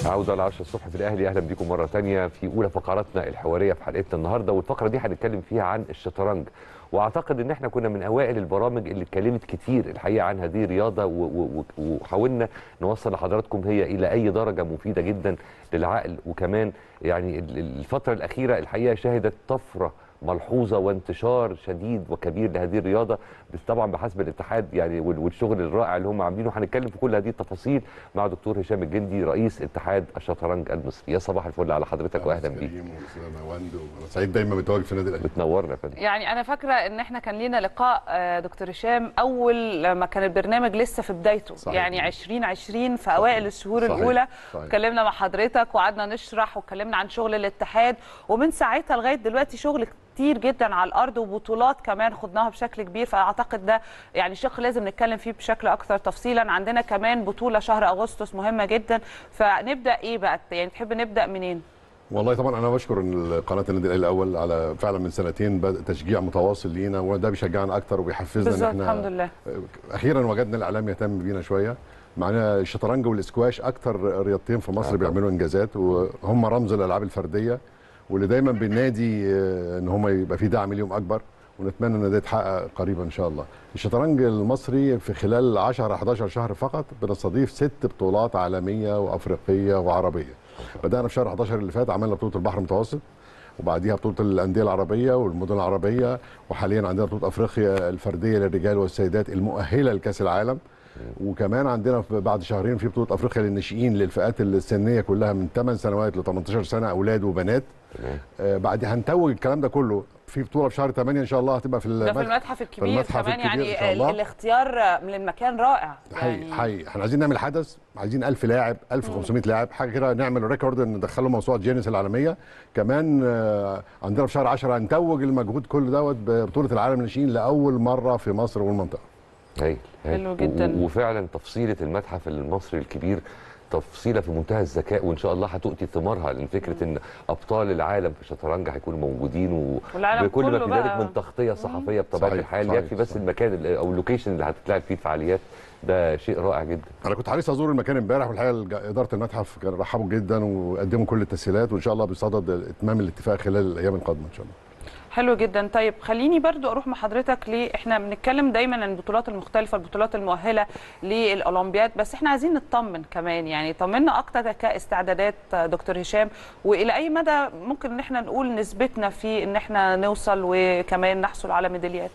عودة على 10 الصبح في الأهلي أهلا بكم مرة تانية في أولى فقراتنا الحوارية في حلقتنا النهاردة والفقرة دي هنتكلم فيها عن الشطرنج واعتقد ان احنا كنا من اوائل البرامج اللي اتكلمت كتير الحقيقه عن هذه الرياضه و- و- و- وحاولنا نوصل لحضراتكم هي الى اي درجه مفيده جدا للعقل وكمان يعني ال- ال- الفتره الاخيره الحقيقه شهدت طفره ملحوظه وانتشار شديد وكبير لهذه الرياضه بس طبعا بحسب الاتحاد يعني وال- والشغل الرائع اللي هم عاملينه هنتكلم في كل هذه التفاصيل مع دكتور هشام الجندي رئيس اتحاد الشطرنج المصري يا صباح الفل على حضرتك واهلا بيك كريم وأستاذة نواند وانا سعيد دايما متواجد في النادي الاهلي بتنورنا يا فندم يعني انا فاكره ان احنا كان لينا لقاء آه، دكتور هشام اول لما كان البرنامج لسه في بدايته صحيح. يعني 2020 في اوائل الشهور صحيح. الاولى صحيح. اتكلمنا مع حضرتك وقعدنا نشرح واتكلمنا عن شغل الاتحاد ومن ساعتها لغايه دلوقتي شغل كتير جدا على الارض وبطولات كمان خدناها بشكل كبير فاعتقد ده يعني شق لازم نتكلم فيه بشكل اكثر تفصيلا عندنا كمان بطوله شهر اغسطس مهمه جدا فنبدا ايه بقى يعني تحب نبدا منين والله طبعا انا بشكر إن قناه النادي الاهلي الاول على فعلا من سنتين بدأ تشجيع متواصل لينا وده بيشجعنا اكتر وبيحفزنا ان بالظبط احنا الحمد لله اخيرا وجدنا الاعلام يهتم بينا شويه معنا الشطرنج والاسكواش اكتر رياضتين في مصر آه. بيعملوا انجازات وهم رمز الالعاب الفرديه واللي دايما بننادي آه، ان هم يبقى في دعم ليهم اكبر ونتمنى ان ده يتحقق قريبا ان شاء الله. الشطرنج المصري في خلال 10 11 شهر فقط بنستضيف ست بطولات عالميه وافريقيه وعربيه. بدانا في شهر 11 اللي فات عملنا بطوله البحر المتوسط وبعديها بطوله الانديه العربيه والمدن العربيه وحاليا عندنا بطوله افريقيا الفرديه للرجال والسيدات المؤهله لكاس العالم وكمان عندنا في- بعد شهرين في بطوله افريقيا للناشئين للفئات السنيه كلها من 8 سنوات ل 18 سنه اولاد وبنات تمام آه بعدين هنتوج الكلام ده كله في بطوله في شهر 8 ان شاء الله هتبقى في ده في المتحف المتحف الكبير المتحف كمان الكبير إن يعني شاء الله. ال- الاختيار للمكان رائع حقيقي حقيقي احنا عايزين نعمل حدث عايزين 1000 لاعب 1500 لاعب حاجه كده نعمل ريكورد ندخله موسوعه جينيس العالميه كمان آه، عندنا في شهر 10 هنتوج المجهود كل دوت ببطوله العالم للناشئين لاول مره في مصر والمنطقه هايل هايل. حلو جدا. و- وفعلا تفصيله المتحف المصري الكبير تفصيله في منتهى الذكاء وان شاء الله هتؤتي ثمارها لان فكره ان ابطال العالم في الشطرنج هيكونوا موجودين و... والعالم بكل ما كله في ذلك بقى. من تغطيه صحفيه بطبيعه صحيح، الحال صحيح، يكفي بس صحيح. المكان ال- او اللوكيشن اللي هتتلعب فيه الفعاليات ده شيء رائع جدا انا كنت حريص ازور المكان امبارح والحقيقه الج- اداره المتحف كانوا رحبوا جدا وقدموا كل التسهيلات وان شاء الله بصدد اتمام الاتفاق خلال الايام القادمه ان شاء الله حلو جدا طيب خليني برضو اروح مع حضرتك ليه احنا بنتكلم دايما عن البطولات المختلفه البطولات المؤهله للاولمبياد بس احنا عايزين نطمن كمان يعني طمنا اكتر كاستعدادات دكتور هشام والى اي مدى ممكن ان احنا نقول نسبتنا في ان احنا نوصل وكمان نحصل على ميداليات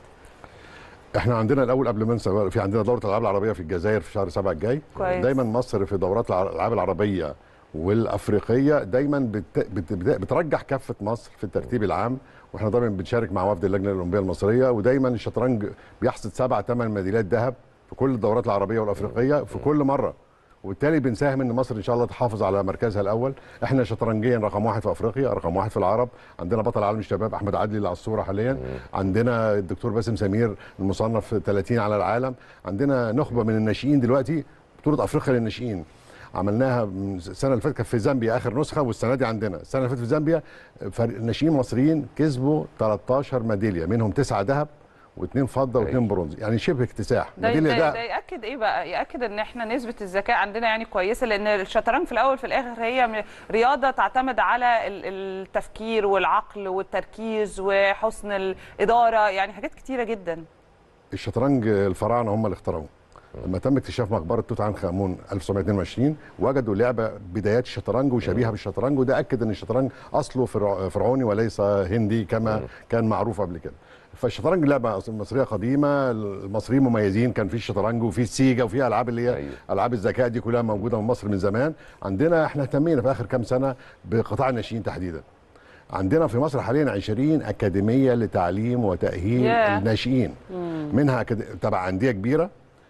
احنا عندنا الاول قبل ما ننسى في عندنا دوره الالعاب العربيه في الجزائر في شهر 7 الجاي كويس. دايما مصر في دورات الع- الالعاب العربيه والافريقيه دايما بت... بت... بت... بترجح كفه مصر في الترتيب العام واحنا دايما بنشارك مع وفد اللجنه الاولمبيه المصريه ودايما الشطرنج بيحصد سبع ثمان ميداليات ذهب في كل الدورات العربيه والافريقيه في كل مره وبالتالي بنساهم ان مصر ان شاء الله تحافظ على مركزها الاول احنا شطرنجيا رقم واحد في افريقيا رقم واحد في العرب عندنا بطل عالم الشباب احمد عدلي اللي على الصوره حاليا عندنا الدكتور باسم سمير المصنف 30 على العالم عندنا نخبه من الناشئين دلوقتي بطوله افريقيا للناشئين عملناها من السنه اللي فاتت كانت في زامبيا اخر نسخه والسنه دي عندنا السنه اللي فاتت في زامبيا فريق ناشئين مصريين كسبوا 13 ميداليه منهم تسعه ذهب واثنين فضه واثنين برونز يعني شبه اكتساح ده, ميداليه ده, ده ده ياكد ايه بقى ياكد ان احنا نسبه الذكاء عندنا يعني كويسه لان الشطرنج في الاول في الاخر هي م- رياضه تعتمد على ال- التفكير والعقل والتركيز وحسن الاداره يعني حاجات كتيره جدا الشطرنج الفراعنه هم اللي اخترعوه لما تم اكتشاف مقبره توت عنخ امون 1922 وجدوا لعبه بدايات الشطرنج وشبيهه بالشطرنج وده اكد ان الشطرنج اصله فرع- فرعوني وليس هندي كما كان معروف قبل كده فالشطرنج لعبه أصلاً مصريه قديمه المصريين مميزين كان في الشطرنج وفي السيجا وفي العاب اللي هي أيوة. العاب الذكاء دي كلها موجوده من مصر من زمان عندنا احنا اهتمينا في اخر كام سنه بقطاع الناشئين تحديدا عندنا في مصر حاليا 20 اكاديميه لتعليم وتاهيل ياه. الناشئين منها أكاد... تبع انديه كبيره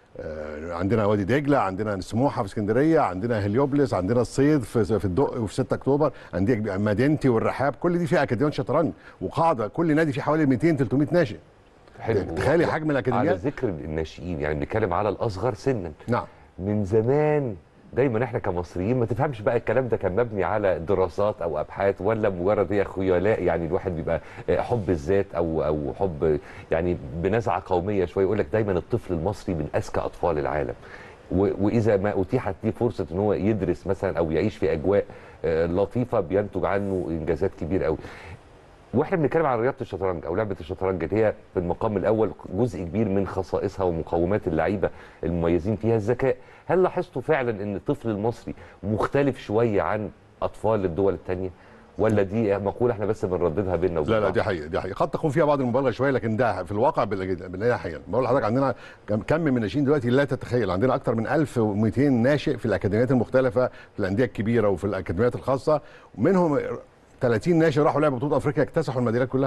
آه، عندنا وادي دجله عندنا سموحه في اسكندريه عندنا هليوبلس عندنا الصيد في في الدق وفي 6 اكتوبر انديه كبيرة، مدينتي والرحاب كل دي فيها اكاديميات شطرنج وقاعده كل نادي فيه حوالي 200 300 ناشئ حلو تخيلي حجم على الاكاديميات ذكر الناشئين يعني بنتكلم على الاصغر سنا نعم من زمان دايما احنا كمصريين ما تفهمش بقى الكلام ده كان مبني على دراسات او ابحاث ولا مجرد هي خيلاء يعني الواحد بيبقى آه، حب الذات او او حب يعني بنزعه قوميه شويه يقول لك دايما الطفل المصري من اذكى اطفال العالم و- واذا ما اتيحت ليه فرصه ان هو يدرس مثلا او يعيش في اجواء آه، لطيفه بينتج عنه انجازات كبيره قوي واحنا بنتكلم عن رياضه الشطرنج او لعبه الشطرنج اللي هي في المقام الاول جزء كبير من خصائصها ومقومات اللعيبه المميزين فيها الذكاء هل لاحظتوا فعلا ان الطفل المصري مختلف شويه عن اطفال الدول الثانيه ولا دي مقوله احنا بس بنرددها بيننا وبين لا لا بعض؟ دي حقيقه دي حقيقه قد تكون فيها بعض المبالغه شويه لكن ده في الواقع بال- بالنهايه حقيقه بقول لحضرتك عندنا كم كم من الناشئين دلوقتي لا تتخيل عندنا اكثر من 1200 ناشئ في الاكاديميات المختلفه في الانديه الكبيره وفي الاكاديميات الخاصه ومنهم 30 ناشئ راحوا لعبوا بطوله افريقيا اكتسحوا الميداليات كلها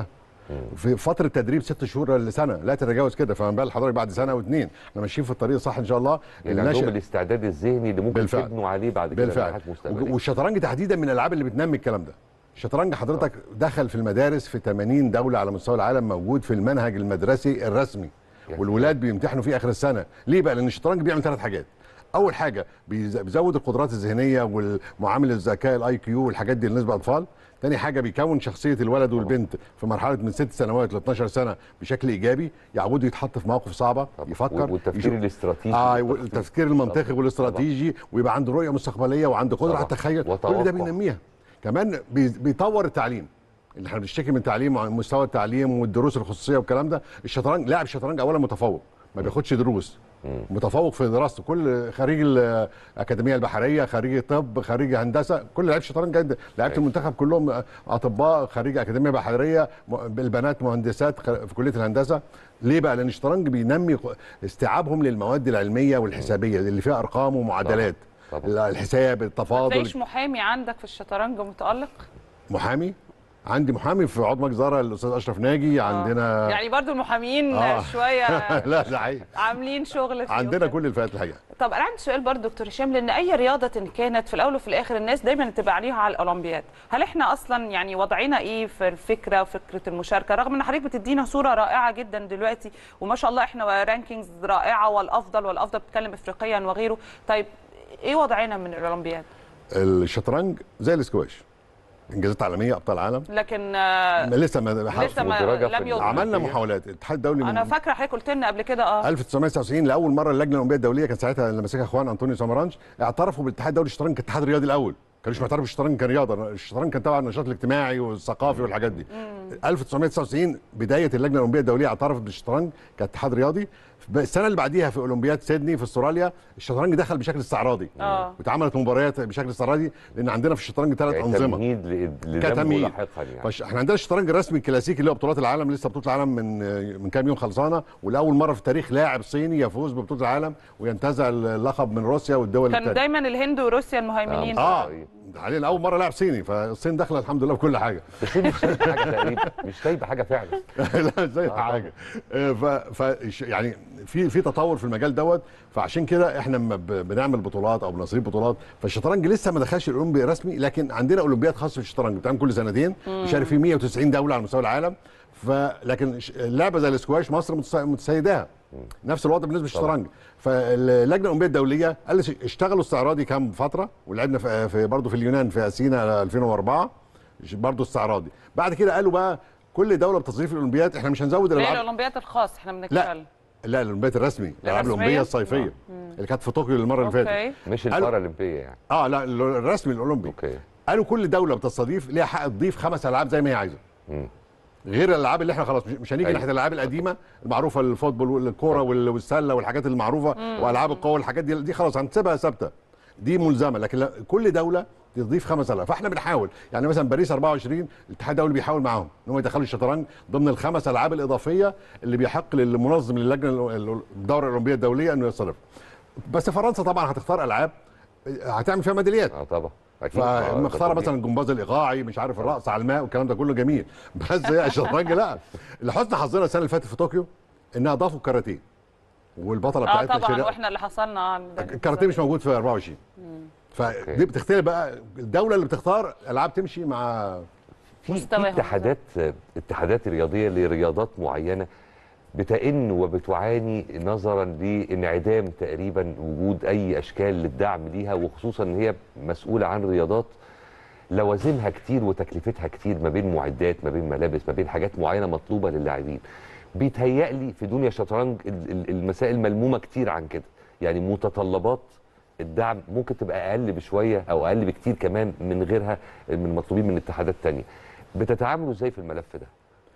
في فتره تدريب ست شهور لسنه لا تتجاوز كده فما بال حضرتك بعد سنه او اتنين احنا ماشيين في الطريق الصح ان شاء الله يعني عندهم الاستعداد الذهني اللي ممكن بالفعل. تبنوا عليه بعد كده بالفعل نجاحات مستقبليه والشطرنج تحديدا من الالعاب اللي بتنمي الكلام ده الشطرنج حضرتك دخل في المدارس في 80 دوله على مستوى العالم موجود في المنهج المدرسي الرسمي يا والولاد بيمتحنوا فيه اخر السنه ليه بقى لان الشطرنج بيعمل ثلاث حاجات اول حاجه بيز- بيزود القدرات الذهنيه والمعامل الذكاء الاي كيو والحاجات دي بالنسبه للاطفال تاني حاجه بيكون شخصيه الولد والبنت في مرحله من ست سنوات ل 12 سنه بشكل ايجابي يعودوا يتحط في مواقف صعبه طبعا. يفكر والتفكير يشوف- الاستراتيجي اه والتخطيط. التفكير المنطقي والاستراتيجي ويبقى عنده رؤيه مستقبليه وعنده قدره طبعا. على التخيل كل وتوقع. ده بينميها كمان بي- بيطور التعليم اللي احنا بنشتكي من تعليم عن مستوى التعليم والدروس الخصوصيه والكلام ده الشطرنج لاعب الشطرنج اولا متفوق ما بياخدش دروس متفوق في دراسته كل خريج الاكاديميه البحريه خريج طب خريج هندسه كل لعيب شطرنج جدا لعيبه أيوة. المنتخب كلهم اطباء خريج اكاديميه بحريه م- البنات مهندسات خ- في كليه الهندسه ليه بقى لان الشطرنج بينمي ق- استيعابهم للمواد العلميه والحسابيه اللي فيها ارقام ومعادلات طبعا. ال- الحساب التفاضل تلاقيش محامي عندك في الشطرنج متالق محامي عندي محامي في عضو مجلس اداره الاستاذ اشرف ناجي عندنا يعني برضو المحامين آه. شويه لا ده حقيقي عاملين شغل فيه عندنا وكده. كل الفئات الحقيقه طب انا عندي سؤال برضو دكتور هشام لان اي رياضه كانت في الاول وفي الاخر الناس دايما تبقى عليها على الاولمبياد هل احنا اصلا يعني وضعنا ايه في الفكره وفكره المشاركه رغم ان حضرتك بتدينا صوره رائعه جدا دلوقتي وما شاء الله احنا رانكينجز رائعه والافضل والافضل بتتكلم افريقيا وغيره طيب ايه وضعنا من الاولمبياد الشطرنج زي الاسكواش انجازات عالميه ابطال عالم لكن آه، لسه ما لسه ما ودرجة في لم يوضع عملنا محاولات الاتحاد الدولي من انا فاكره حضرتك قلت لنا قبل كده اه 1999 لاول مره اللجنه الاولمبيه الدوليه كان ساعتها اللي ماسكها اخوان انطونيو سامرانش اعترفوا بالاتحاد الدولي للشطرنج كاتحاد رياضي الاول كانوش معترف بالشطرنج كرياضه الشطرنج كان تبع النشاط الاجتماعي والثقافي والحاجات دي 1999 بدايه اللجنه الاولمبيه الدوليه اعترفت بالشطرنج كاتحاد رياضي السنه اللي بعديها في اولمبياد سيدني في استراليا الشطرنج دخل بشكل استعراضي آه. واتعملت مباريات بشكل استعراضي لان عندنا في الشطرنج ثلاث يعني انظمه تمهيد ل- لده كتمهيد لاحقا يعني فش... احنا عندنا الشطرنج الرسمي الكلاسيكي اللي هو بطولات العالم لسه بطوله العالم من من كام يوم خلصانه ولاول مره في التاريخ لاعب صيني يفوز ببطوله العالم وينتزع اللقب من روسيا والدول كان التانية دايما الهند وروسيا المهيمنين اه علينا اول مره لاعب صيني فالصين داخله الحمد لله بكل حاجه بس هي مش سايبه حاجه تقريبا مش سايبه حاجه فعلا لا زي حاجه آه، ف, ف يعني في في تطور في المجال دوت فعشان كده احنا لما ب- بنعمل بطولات او بنصيب بطولات فالشطرنج لسه ما دخلش الاولمبي رسمي لكن عندنا اولمبياد خاصه في الشطرنج بتعمل كل سنتين بيشارك فيه 190 دوله على مستوى العالم فلكن ش- اللعبه زي الاسكواش مصر متس- متسيداها نفس الوضع بالنسبه للشطرنج فاللجنه الاولمبيه الدوليه قال لي اشتغلوا استعراضي كام فتره ولعبنا في, في برضه في اليونان في اثينا 2004 برضه استعراضي بعد كده قالوا بقى كل دوله بتصنيف الاولمبياد احنا مش هنزود اللي هي الالعاب الاولمبياد الخاص احنا لا بنتكلم لا الاولمبياد الرسمي الالعاب الرسمية؟ الاولمبيه الصيفيه اللي كانت في طوكيو المره اللي فاتت اوكي مش قالوا- البارالمبيه يعني اه لا ال- الرسمي الاولمبي اوكي قالوا كل دوله بتستضيف ليها حق تضيف خمس العاب زي ما هي عايزه مم. غير الالعاب اللي احنا خلاص مش- مش هنيجي أيوة. ناحيه الالعاب القديمه المعروفه الفوتبول والكوره وال- والسله والحاجات المعروفه والعاب القوه والحاجات دي دي خلاص هنسيبها ثابته دي ملزمه لكن لا- كل دوله تضيف خمس العاب فاحنا بنحاول يعني مثلا باريس 24 الاتحاد الدولي بيحاول معاهم ان هم يدخلوا الشطرنج ضمن الخمس العاب الاضافيه اللي بيحق للمنظم للجنه ال- ال- الدوره الاولمبيه الدوليه انه يصرف بس فرنسا طبعا هتختار العاب هتعمل فيها ميداليات اه طبعا اكيد آه، ده فمختاره طبيعي. مثلا الجمباز الايقاعي مش عارف الرقص على الماء والكلام ده كله جميل بس هي الشطرنج لا لحسن حظنا السنه اللي فاتت في طوكيو انها اضافوا الكاراتيه والبطله اه بتاعتنا طبعا شيرين- واحنا اللي حصلنا على ده. الكاراتيه مش موجود في 24 فدي بتختلف بقى الدوله اللي بتختار العاب تمشي مع في مستواهم في اتحادات اتحادات رياضيه لرياضات معينه بتئن وبتعاني نظرا لانعدام تقريبا وجود اي اشكال للدعم ليها وخصوصا ان هي مسؤوله عن رياضات لوازمها كتير وتكلفتها كتير ما بين معدات ما بين ملابس ما بين حاجات معينه مطلوبه للاعبين بيتهيألي في دنيا الشطرنج ال- ال- المسائل ملمومه كتير عن كده يعني متطلبات الدعم ممكن تبقى اقل بشويه او اقل بكتير كمان من غيرها من مطلوبين من اتحادات تانية بتتعاملوا ازاي في الملف ده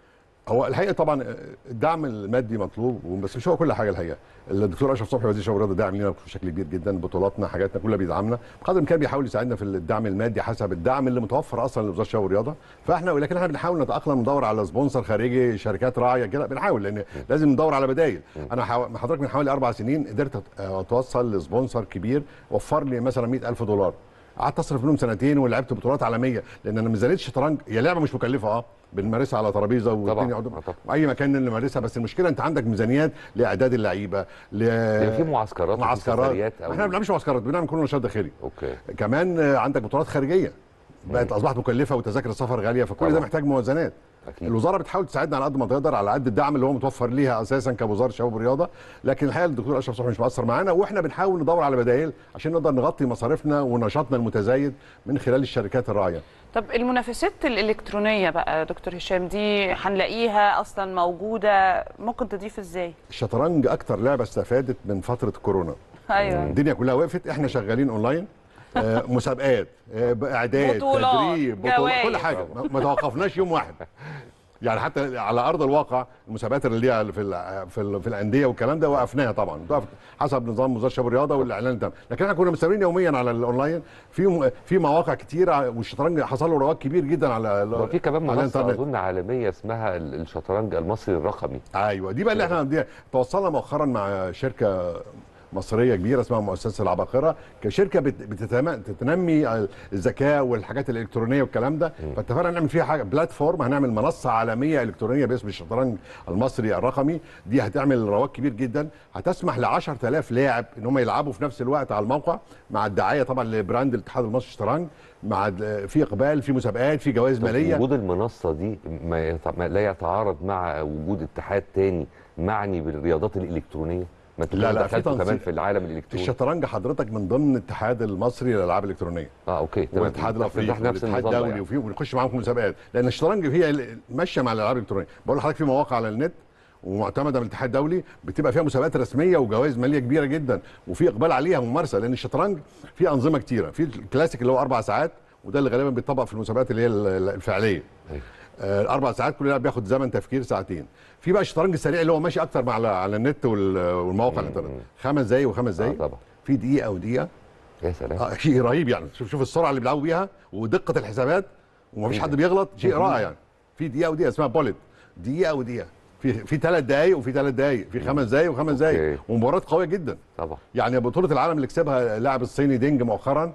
هو الحقيقه طبعا الدعم المادي مطلوب بس مش هو كل حاجه الحقيقه الدكتور اشرف صبحي وزير الشباب والرياضه داعم لينا بشكل كبير جدا بطولاتنا حاجاتنا كلها بيدعمنا بقدر الامكان بيحاول يساعدنا في الدعم المادي حسب الدعم اللي متوفر اصلا لوزاره الشباب والرياضه فاحنا ولكن احنا بنحاول نتاقلم ندور على سبونسر خارجي شركات راعيه كده بنحاول لان لازم ندور على بدائل انا حو... حضرتك من حوالي اربع سنين قدرت اتوصل لسبونسر كبير وفر لي مثلا 100000 دولار قعدت اصرف منهم سنتين ولعبت بطولات عالميه لان انا ميزانيه الشطرنج هي لعبه مش مكلفه اه بنمارسها على ترابيزه والدنيا طبعاً، طبعاً. واي مكان نمارسها بس المشكله انت عندك ميزانيات لاعداد اللعيبه ل... يعني في معسكرات وفي معسكرات سفريات احنا ما بنعملش معسكرات بنعمل كل نشاط داخلي اوكي كمان آه، عندك بطولات خارجيه بقت اصبحت مكلفه وتذاكر السفر غاليه فكل ده طبعاً. محتاج موازنات اكيد الوزاره بتحاول تساعدنا على قد ما تقدر على قد الدعم اللي هو متوفر ليها اساسا كوزاره شباب والرياضه لكن الحقيقه الدكتور اشرف صبحي مش مقصر معانا واحنا بنحاول ندور على بدائل عشان نقدر نغطي مصاريفنا ونشاطنا المتزايد من خلال الشركات الراعيه طب المنافسات الالكترونيه بقى يا دكتور هشام دي هنلاقيها اصلا موجوده ممكن تضيف ازاي الشطرنج اكتر لعبه استفادت من فتره كورونا ايوه الدنيا كلها وقفت احنا شغالين اونلاين آه، مسابقات آه، اعداد بطولات، تدريب بطولات جوائز. كل حاجه ما- ما توقفناش يوم واحد يعني حتى على ارض الواقع المسابقات اللي ليها في ال في, ال في الانديه والكلام ده وقفناها طبعا وقفت حسب نظام وزاره الشباب والرياضه والاعلان تم لكن احنا كنا مستمرين يوميا على الاونلاين في م- في مواقع كتيره والشطرنج حصل له رواج كبير جدا على ال- وفي كمان على منصه الانترنت اظن عالميه اسمها ال- الشطرنج المصري الرقمي ايوه دي بقى اللي احنا دي توصلنا مؤخرا مع شركه مصريه كبيره اسمها مؤسسه العباقره كشركه بت- بتتم- بتنمي الذكاء والحاجات الالكترونيه والكلام ده فاتفقنا نعمل فيها حاجه بلاتفورم هنعمل منصه عالميه الكترونيه باسم الشطرنج المصري الرقمي دي هتعمل رواج كبير جدا هتسمح ل 10000 لاعب ان هم يلعبوا في نفس الوقت على الموقع مع الدعايه طبعا لبراند الاتحاد المصري للشطرنج مع د- في اقبال في مسابقات في جوائز طب ماليه وجود المنصه دي ما, يت... ما لا يتعارض مع وجود اتحاد تاني معني بالرياضات الالكترونيه ما انتوا لا، كده لا، في دخلتوا كمان تنسيق. في العالم الالكتروني الشطرنج حضرتك من ضمن الاتحاد المصري للالعاب الالكترونيه اه اوكي تمام والاتحاد الافريقي بتفتح نفس والاتحاد النظام الدولي يعني. وفي ونخش معاهم في مسابقات لان الشطرنج هي ال- ماشيه مع الالعاب الالكترونيه بقول لحضرتك في مواقع على النت ومعتمده من الاتحاد الدولي بتبقى فيها مسابقات رسميه وجوائز ماليه كبيره جدا وفي اقبال عليها ممارسه لان الشطرنج فيه انظمه كتيره في الكلاسيك اللي هو اربع ساعات وده اللي غالبا بيطبق في المسابقات اللي هي ال- ال- الفعليه أيوة. آه، الاربع ساعات كل لاعب بياخد زمن تفكير ساعتين في بقى الشطرنج السريع اللي هو ماشي اكتر مع على- على النت وال- والمواقع الانترنت خمس دقايق وخمس اه دقايق طبعا في دقيقه ودقيقه يا سلام اه شيء رهيب يعني شوف شوف السرعه اللي بيلعبوا بيها ودقه الحسابات ومفيش إيه حد ده؟ بيغلط شيء دقيقة. رائع يعني في دقيقه ودقيقه اسمها بوليت دقيقه ودقيقه في في ثلاث دقائق وفي ثلاث دقائق في خمس دقائق وخمس دقائق أوكي. ومباريات قويه جدا طبعا يعني بطوله العالم اللي كسبها اللاعب الصيني دينج مؤخرا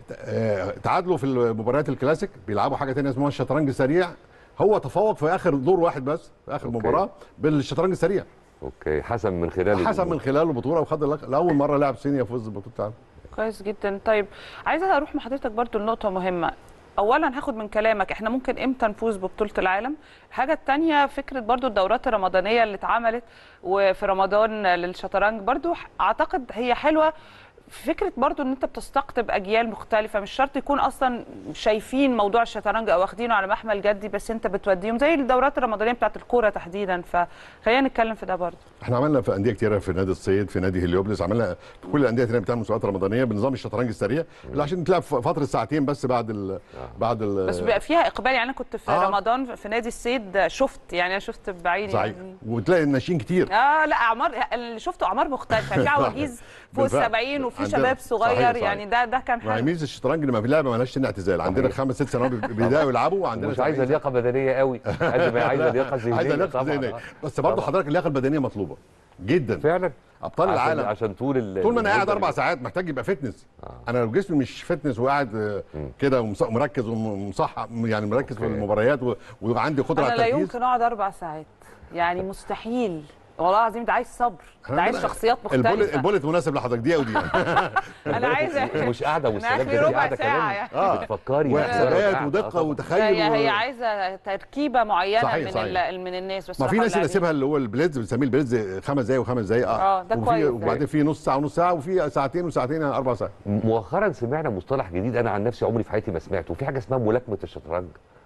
آه، تعادلوا في المباريات الكلاسيك بيلعبوا حاجه ثانيه اسمها الشطرنج السريع هو تفوق في اخر دور واحد بس في اخر أوكي. مباراه بالشطرنج السريع اوكي حسب من خلال حسب من خلال البطوله وخد اللق- لاول مره لاعب صيني يفوز ببطوله العالم كويس جدا طيب عايزه اروح مع حضرتك برضو لنقطه مهمه اولا هاخد من كلامك احنا ممكن امتى نفوز ببطوله العالم الحاجه الثانيه فكره برضو الدورات الرمضانيه اللي اتعملت وفي رمضان للشطرنج برضو اعتقد هي حلوه فكره برضو ان انت بتستقطب اجيال مختلفه مش شرط يكون اصلا شايفين موضوع الشطرنج او واخدينه على محمل جدي بس انت بتوديهم زي الدورات الرمضانيه بتاعت الكوره تحديدا فخلينا نتكلم في ده برضو احنا عملنا في انديه كتيره في نادي الصيد في نادي هليوبلس عملنا في كل الانديه اللي بتعمل مسابقات رمضانيه بنظام الشطرنج السريع اللي عشان تلعب في فتره ساعتين بس بعد ال بعد ال بس بيبقى فيها اقبال يعني انا كنت في آه. رمضان في نادي الصيد شفت يعني انا شفت بعيني صحيح يعني وتلاقي الناشئين كتير اه لا اعمار اللي شفته اعمار مختلفه يعني في عواجيز فوق بالفعل. السبعين وفي عندنا- شباب صغير صحيح، صحيح. يعني ده ده كان ما هي حلو ميزه الشطرنج لما في لعبه مالهاش سن اعتزال عندنا صحيح. خمس ست سنوات بيبداوا يلعبوا وعندنا مش عايزه 70 لياقه بدنيه قوي قد ما هي عايزه لياقه ذهنيه عايزه لياقه طبعاً. ذهنيه آه. بس برضه طبعاً. حضرتك اللياقه البدنيه مطلوبه جدا فعلا ابطال عشان- العالم عشان طول ال طول ما انا قاعد المدة اربع دي. ساعات محتاج يبقى فتنس آه. انا لو جسمي مش فتنس وقاعد آه، كده ومص- ومركز ومصح يعني مركز في أوكي. المباريات و- وعندي قدره انا على لا التركيز يمكن اقعد اربع ساعات يعني مستحيل والله العظيم ده عايز صبر إحنا ده عايز عندنا شخصيات البولت مختلفه البولت مناسب لحضرتك دقيقه ودقيقه انا عايزه مش قاعده أنا والسلام آخري ده دي ربع قاعده ساعة كمان يعني. آه. بتفكري وحسابات قاعدة. ودقه آه، طبعاً. وتخيل هي و- هي عايزه تركيبه معينه صحيح، من صحيح. ال- من الناس بس ما في ناس اللي سيبها اللي هو البليدز بنسميه البليدز خمس دقايق وخمس دقايق آه، ده وفي- كويس. وبعدين في نص ساعه ونص ساعه وفي ساعتين وساعتين اربع ساعات مؤخرا سمعنا مصطلح جديد انا عن نفسي عمري في حياتي ما سمعته في حاجه اسمها ملاكمه الشطرنج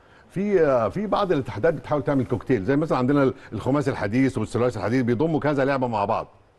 في في بعض الاتحادات بتحاول تعمل كوكتيل زي مثلا عندنا الخماسي الحديث والثلاثي الحديث بيضموا كذا لعبه مع بعض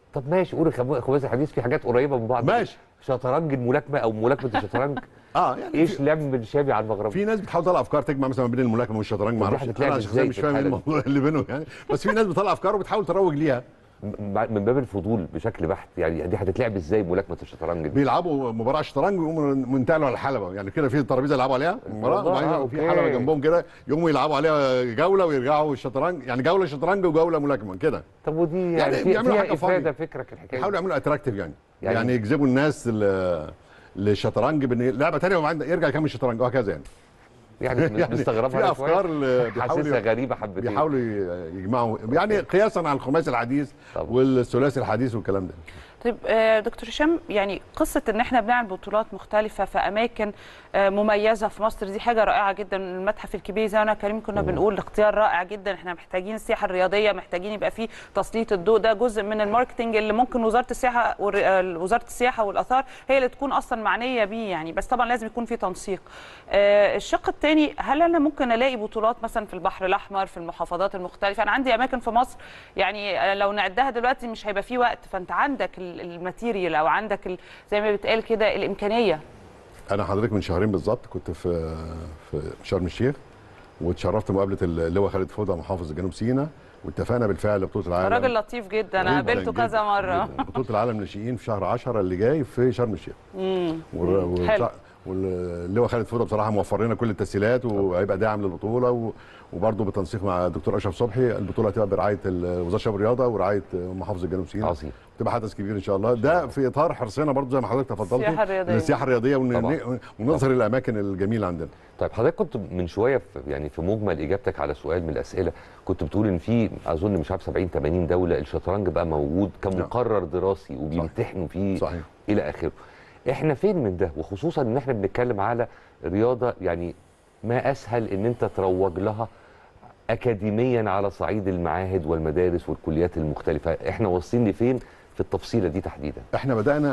طب ماشي قول الخم- خماسي الحديث في حاجات قريبه من بعض ماشي. شطرنج الملاكمه او ملاكمه الشطرنج اه يعني ايش في, لم الشامي على المغربي في ناس بتحاول تطلع افكار تجمع مثلا ما بين الملاكمه والشطرنج ما طب دي اعرفش هتتلعب انا إزاي شخصيا مش في فاهم ايه الحالة دي؟ الموضوع اللي بينهم يعني بس في ناس بتطلع افكار وبتحاول تروج ليها م- من باب الفضول بشكل بحت يعني دي هتتلعب ازاي ملاكمه الشطرنج دي بيلعبوا مباراه شطرنج ويقوموا منتقلوا على الحلبه يعني كده في ترابيزه يلعبوا عليها مباراه والله، وبعدين آه، في أوكي. حلبه جنبهم كده يقوموا يلعبوا عليها جوله ويرجعوا الشطرنج يعني جوله شطرنج وجوله ملاكمه كده طب ودي يعني, يعني في بيعملوا فيها حاجة فاضية. افاده فكرك الحكايه يحاولوا يعملوا اتراكتيف يعني. يعني- يعني يعني يجذبوا الناس ل- للشطرنج بان لعبه ثانيه وبعدين يرجع يكمل الشطرنج وهكذا يعني يعني, يعني مستغربها في أنا افكار شوية. اللي بيحاولوا حاسسها غريبه حبتين بيحاولوا ي- يجمعوا يعني قياسا على الخماسي الحديث طبعا. والثلاثي الحديث والكلام ده طيب آه، دكتور هشام يعني قصه ان احنا بنعمل بطولات مختلفه في اماكن آه، مميزه في مصر دي حاجه رائعه جدا المتحف الكبير زي ما انا كريم كنا بنقول اختيار رائع جدا احنا محتاجين السياحه الرياضيه محتاجين يبقى فيه تسليط الضوء ده جزء من الماركتنج اللي ممكن وزاره السياحه والر- آه، وزاره السياحه والاثار هي اللي تكون اصلا معنيه بيه يعني بس طبعا لازم يكون في تنسيق آه، الشق الثاني هل انا ممكن الاقي بطولات مثلا في البحر الاحمر في المحافظات المختلفه انا عندي اماكن في مصر يعني آه، لو نعدها دلوقتي مش هيبقى في وقت فانت عندك ال- الماتيريال او عندك ال- زي ما بيتقال كده الامكانيه انا حضرتك من شهرين بالظبط كنت في في شرم الشيخ واتشرفت مقابله اللواء خالد فوده محافظ جنوب سيناء واتفقنا بالفعل بطوله العالم راجل لطيف جدا انا جداً قابلته جداً كذا مره جداً. بطوله العالم للناشئين في شهر 10 اللي جاي في شرم الشيخ امم والر- والبتاع- حلو. واللواء خالد فوده بصراحه موفر لنا كل التسهيلات وهيبقى داعم للبطوله و... وبرضه بالتنسيق مع الدكتور اشرف صبحي البطوله هتبقى برعايه ال- وزاره الشباب والرياضه ورعايه محافظه جنوب سيناء عظيم تبقى حدث كبير ان شاء الله ده في اطار حرصنا برضه زي ما حضرتك تفضلت السياحة الرياضية. السياحه الرياضيه ون... طبعاً. ونظهر الاماكن الجميله عندنا طيب حضرتك كنت من شويه في يعني في مجمل اجابتك على سؤال من الاسئله كنت بتقول ان في اظن مش عارف 70 80 دوله الشطرنج بقى موجود كمقرر دراسي وبيمتحنوا فيه صحيح الى اخره احنا فين من ده وخصوصا ان احنا بنتكلم على رياضه يعني ما اسهل ان انت تروج لها اكاديميا على صعيد المعاهد والمدارس والكليات المختلفه احنا واصلين لفين في التفصيله دي تحديدا احنا بدانا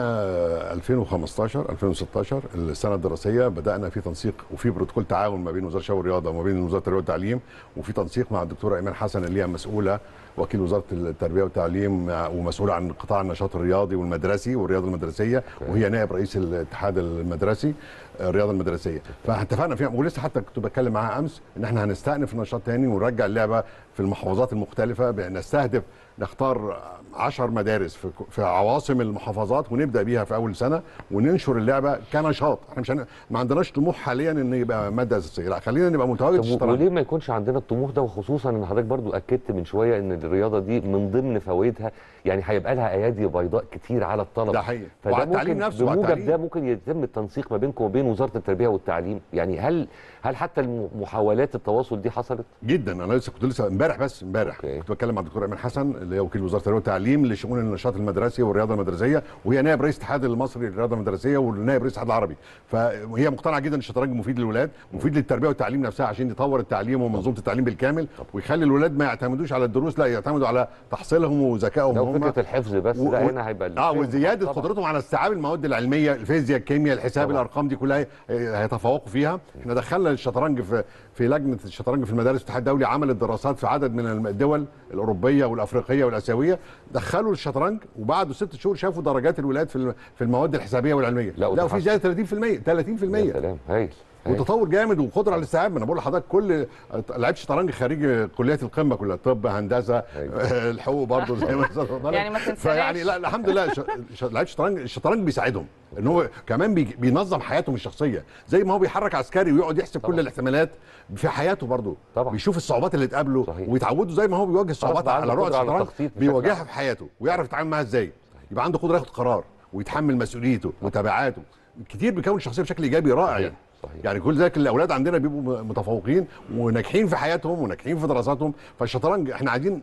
2015 2016 السنه الدراسيه بدانا في تنسيق وفي بروتوكول تعاون ما بين وزاره الشباب والرياضه وما بين وزاره التربيه والتعليم وفي تنسيق مع الدكتوره ايمان حسن اللي هي مسؤوله وكيل وزاره التربيه والتعليم مع- ومسؤوله عن قطاع النشاط الرياضي والمدرسي والرياضه المدرسيه وهي نائب رئيس الاتحاد المدرسي الرياضه المدرسيه فاتفقنا فيها ولسه حتى كنت بتكلم معاها امس ان احنا هنستأنف النشاط تاني ونرجع اللعبه في المحافظات المختلفه بنستهدف نختار 10 مدارس في في عواصم المحافظات ونبدا بيها في اول سنه وننشر اللعبه كنشاط احنا مش هن... ما عندناش طموح حاليا ان يبقى ماده اساسيه لا خلينا نبقى متواجد في طب الشطرنج وليه ما يكونش عندنا الطموح ده وخصوصا ان حضرتك برضو اكدت من شويه ان الرياضه دي من ضمن فوائدها يعني هيبقى لها ايادي بيضاء كتير على الطلبه ده حقيقي فده وعلى التعليم ممكن نفسه وعلى بموجب التعليم. ده ممكن يتم التنسيق ما بينكم وبين وزاره التربيه والتعليم يعني هل هل حتى المحاولات التواصل دي حصلت جدا انا لسه كنت لسه امبارح بس امبارح أوكي. كنت بتكلم مع الدكتور ايمن حسن اللي هي وكيل وزاره التربيه والتعليم لشؤون النشاط المدرسي والرياضه المدرسيه وهي نائب رئيس الاتحاد المصري للرياضه المدرسيه ونائب رئيس الاتحاد العربي فهي مقتنعه جدا ان الشطرنج مفيد للولاد مفيد للتربيه والتعليم نفسها عشان يطور التعليم ومنظومه التعليم بالكامل ويخلي الولاد ما يعتمدوش على الدروس لا يعتمدوا على تحصيلهم وذكائهم لو هم فكره الحفظ بس و- لا و- هنا هيبقى اه الفهم وزياده طبعاً. قدرتهم على استيعاب المواد العلميه الفيزياء الكيمياء الحساب طبعاً. الارقام دي كلها هي- هيتفوقوا فيها احنا دخلنا الشطرنج في في لجنه الشطرنج في المدارس الاتحاد الدولي عملت دراسات في عدد من الدول الاوروبيه والافريقيه والاسيويه دخلوا الشطرنج وبعد ست شهور شافوا درجات الولاد في الم- في المواد الحسابيه والعلميه لا، لا في وتحسن. زياده 30% 30% يا سلام هايل هايل. وتطور جامد وقدره على الاستيعاب ما انا بقول لحضرتك كل لعيبه شطرنج خريج كليات القمه كلها طب هندسه أيوة. الحقوق برضه زي ما اتفضلت. يعني ما تنساش. فيعني لا الحمد لله ش- ش- لعيبه الشطرنج الشطرنج بيساعدهم ان هو كمان بي- بينظم حياتهم الشخصيه زي ما هو بيحرك عسكري ويقعد يحسب طبعا. كل الاحتمالات في حياته برضه طبعا. بيشوف الصعوبات اللي تقابله صحيح. ويتعودوا زي ما هو بيواجه الصعوبات غصب عنه على رؤى قدرة على الشطرنج التخطيط بشكل بيواجهها عام. في حياته ويعرف يتعامل معاها ازاي يبقى عنده قدره ياخد قرار ويتحمل مسؤوليته وتبعاته كتير بيكون الشخصيه بشكل ايجابي رائع صحيح. يعني صحيح. يعني كل ذلك الاولاد عندنا بيبقوا متفوقين وناجحين في حياتهم وناجحين في دراساتهم فالشطرنج احنا عايزين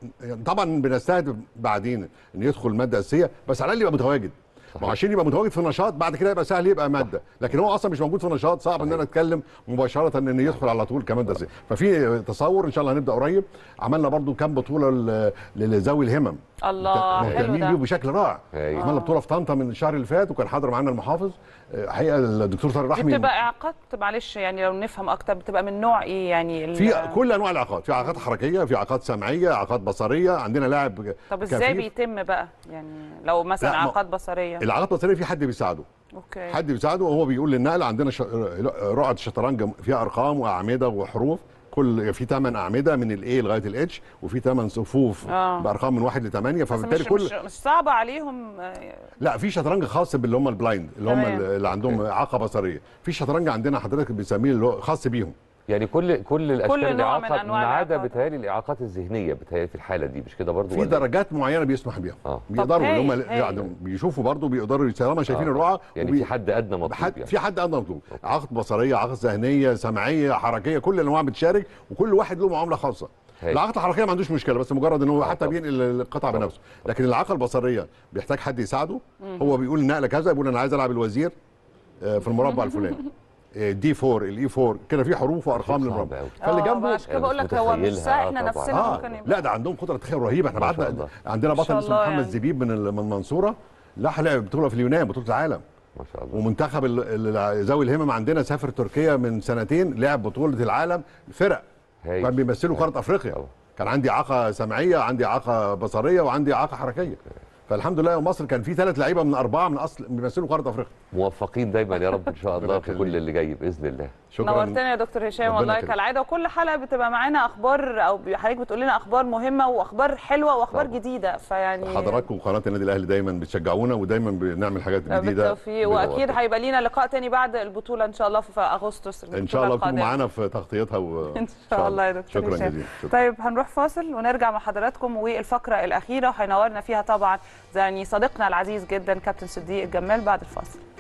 طبعا بنستهدف بعدين ان يدخل ماده اساسيه بس على الاقل يبقى متواجد ما هو عشان يبقى متواجد في نشاط بعد كده يبقى سهل يبقى ماده لكن هو اصلا مش موجود في نشاط صعب ان انا اتكلم مباشره ان يدخل على طول كماده اساسيه ففي تصور ان شاء الله هنبدا قريب عملنا برضو كام بطوله ل- لذوي الهمم الله حلو مهتمين ده بيه بشكل رائع أيوة. عملنا بطوله في طنطا من الشهر اللي فات وكان حاضر معانا المحافظ آه، حقيقه الدكتور طارق دي رحمي بتبقى اعاقات معلش يعني لو نفهم اكتر بتبقى من نوع ايه يعني ال- في كل انواع الاعاقات في اعاقات حركيه في اعاقات سمعيه اعاقات بصريه عندنا لاعب طب ازاي كفيف. بيتم بقى يعني لو مثلا لا، ما- اعاقات بصريه الاعاقات البصريه في حد بيساعده اوكي حد بيساعده وهو بيقول للنقل عندنا ش... رقعه الشطرنج فيها ارقام واعمده وحروف كل في 8 اعمده من الاي لغايه الاتش وفي 8 صفوف آه. بارقام من 1 ل 8 بس فبالتالي مش, كل مش, مش صعبة عليهم آه، لا في شطرنج خاص باللي هم البلايند اللي هم تمام. اللي عندهم اعاقه بصريه في شطرنج عندنا حضرتك بنسميه اللي هو خاص بيهم يعني كل كل الاشكال كل نوع من الاعاقه أنواع ما عدا الإعاقات. بتهيألي الاعاقات الذهنيه بتهيألي في الحاله دي مش كده برضو في ولا إيه؟ درجات معينه بيسمح بيها آه. بيقدروا اللي هم هايل، هايل. يعني بيشوفوا برضه بيقدروا طالما شايفين آه. الرقعه يعني وبي- في حد ادنى مطلوب حد يعني في حد ادنى مطلوب اعاقه بصريه اعاقه ذهنيه سمعيه حركيه كل الانواع بتشارك وكل واحد له معامله خاصه هاي. الاعاقه الحركيه ما عندوش مشكله بس مجرد ان هو آه حتى طبعا. بينقل القطع طبعا. بنفسه لكن الاعاقه البصريه بيحتاج حد يساعده هو بيقول النقله كذا بيقول انا عايز العب الوزير آه، في المربع الفلاني دي 4 الاي 4 كده في حروف وارقام صعب للمربع أوي. فاللي آه، جنبه عشان كده بقول لك هو مش متخيلها، سهل آه، احنا طبعاً. نفسنا اه ممكن يبقى لا ده عندهم قدره تخيل رهيبه احنا ما شاء بعتنا الله. عندنا ما شاء بطل اسمه الله محمد يعني. زبيب من ال- من المنصوره لا لعب بطوله في اليونان بطوله العالم ما شاء الله ومنتخب ال- ال- ذوي الهمم عندنا سافر تركيا من سنتين لعب بطوله العالم فرق هايل. كان بيمثلوا قاره افريقيا طبعا. كان عندي اعاقه سمعيه عندي اعاقه بصريه وعندي اعاقه حركيه فالحمد لله مصر كان في ثلاث لعيبه من اربعه من اصل بيمثلوا قاره افريقيا موفقين دايما يا رب ان شاء الله في يخليك. كل اللي جاي باذن الله نورتنا يا دكتور هشام ربنا والله يخليك. كالعاده وكل حلقه بتبقى معانا اخبار او حضرتك بتقول لنا اخبار مهمه واخبار حلوه واخبار طبعا. جديده فيعني حضراتكم وقناه النادي الاهلي دايما بتشجعونا ودايما بنعمل حاجات جديده بالتوفيق واكيد بالتوفيق. هيبقى لينا لقاء تاني بعد البطوله ان شاء الله في اغسطس ان شاء الله تكونوا معانا في تغطيتها و... ان شاء الله يا دكتور شكرا هشام. جزيلا شكرا. طيب هنروح فاصل ونرجع مع حضراتكم والفقره الاخيره وهينورنا فيها طبعا يعني صديقنا العزيز جدا كابتن صديق الجمال بعد الفاصل